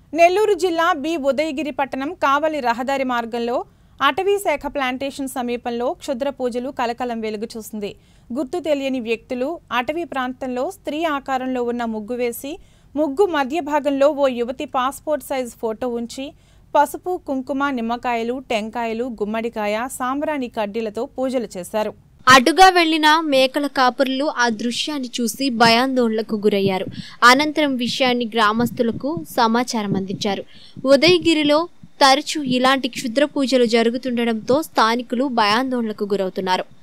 నెల్లూరు జిల్లా బి ఉదయగిరి పట్టణం కావలి రహదారి మార్గంలో అటవీ శాఖ ప్లాంటేషన్ సమీపంలో క్షుద్ర పూజలు కలకలం వెలుగు చూస్తుంది గుర్తు తెలియని వ్యక్తులు అటవీ ప్రాంతంలో స్త్రీ ఆకారంలో ఉన్న ముగ్గు వేసి ముగ్గు మధ్య భాగంలో ఓ యువతి పాస్పోర్ట్ సైజ్ ఫోటో ఉంచి పసుపు కుంకుమ నిమ్మకాయలు టెంకాయలు గుమ్మడికాయ సాంబ్రాణి కడ్డీలతో పూజలు చేశారు అటుగా వెళ్లిన మేకల కాపురులు ఆ దృశ్యాన్ని చూసి భయాందోళనకు గురయ్యారు అనంతరం విషయాన్ని గ్రామస్తులకు సమాచారం అందించారు ఉదయగిరిలో తరచూ ఇలాంటి క్షుద్ర పూజలు జరుగుతుండటంతో స్థానికులు భయాందోళనకు గురవుతున్నారు